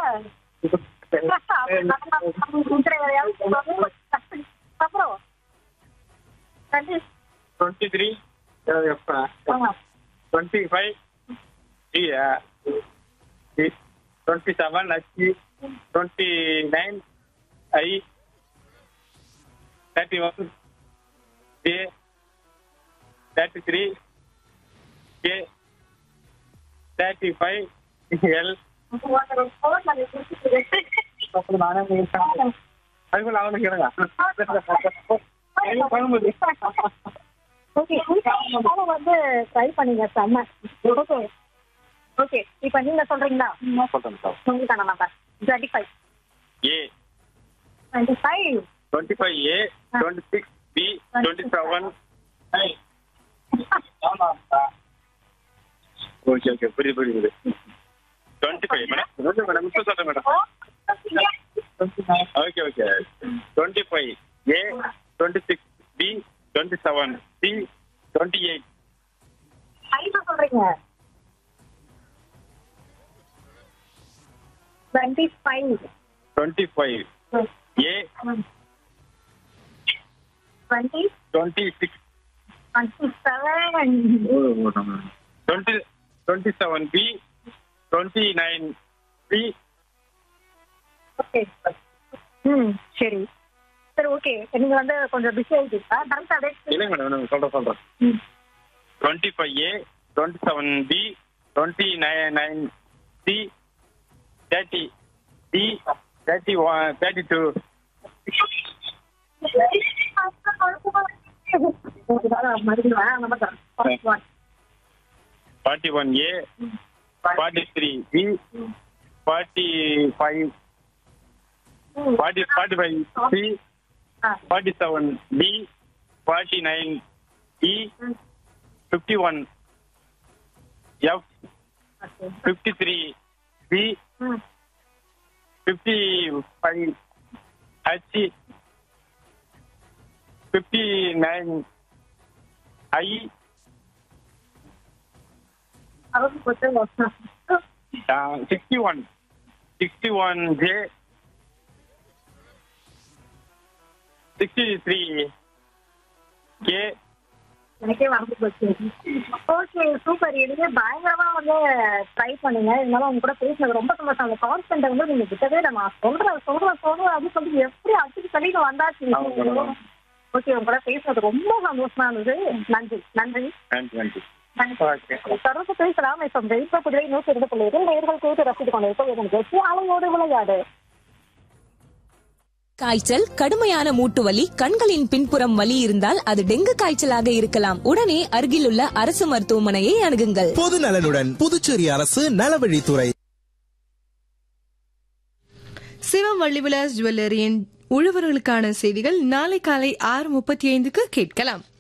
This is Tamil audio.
அப்புறம் நன்றி டுவெண்ட்டி த்ரீ ஆமா twenty five twenty seven H twenty nine I thirty one J thirty three K thirty five L அப்புறம் நானே கேட்டேன். அதுக்குள்ள அவனுக்கு கேளுங்க பழமுதி ஓகே வந்து ட்ரை பண்ணீங்க செம்ம ஓகே ஓகே இப்போ நீங்க சொல்றீங்களா சொல்றேன் சார் உங்களுக்கான number twenty five A twenty five twenty five A twenty six B twenty seven okay okay புரியுது புரியுது twenty five madam okay madam இப்போ சொல்கிறேன் madam okay okay twenty five A twenty six B twenty seven C twenty eight ஐந்து சொல்றீங்க twenty five twenty five A twenty twenty six twenty seven twenty twenty seven B twenty nine B okay ம் சரி சரி ஓகே நீங்க வந்து கொஞ்சம் பிஸி ஆயிட்டீங்களா கரெக்ட் அதே இல்லைங்க மேடம் சொல்கிறேன் சொல்கிறேன் ம் twenty five A twenty seven B twenty nine nine C thirty D thirty one thirty two forty one A forty three B forty five forty forty five C forty seven B forty nine E fifty one F fifty three B fifty five H fifty nine I sixty one sixty one J sixty three K எனக்கே வந்து போச்சு ஓகே சூப்பர் இதுவே பயங்கரமா வந்து ட்ரை பண்ணுங்க இருந்தாலும் உங்க கூட பேசினது ரொம்ப சந்தோஷம் அந்த கான்ஸ்டன்ட் வந்து நீங்க விட்டதே இல்லை நான் சொல்றேன் சொல்றேன் சொல்றேன் அப்படின்னு சொல்லி எப்படி அடிச்சு தள்ளிட்டு வந்தாச்சு ஆமா. ஓகே உங்க கூட பேசுனது ரொம்ப சந்தோஷமா இருந்தது நன்றி நன்றி நன்றி நன்றி ஓகே தொடர்ந்து பேசலாம் இப்போ வெயிட்ட குதிரை நூற்றி இரண்டு புள்ளி இரண்டு நேர்கள் கேட்டு ரசித்துக் கொண்டிருக்கோம் இதன் வெற்றி அலையோடு விளையாடு காய்ச்சல் கடுமையான மூட்டு வலி கண்களின் பின்புறம் வலி இருந்தால் அது டெங்கு காய்ச்சலாக இருக்கலாம் உடனே அருகிலுள்ள அரசு மருத்துவமனையை அணுகுங்கள் பொது நலனுடன் புதுச்சேரி அரசு நலவழித்துறை சிவம் வள்ளிவிலாஸ் ஜுவல்லரியின் உழவர்களுக்கான செய்திகள் நாளை காலை ஆறு முப்பத்தி ஐந்துக்கு கேட்கலாம்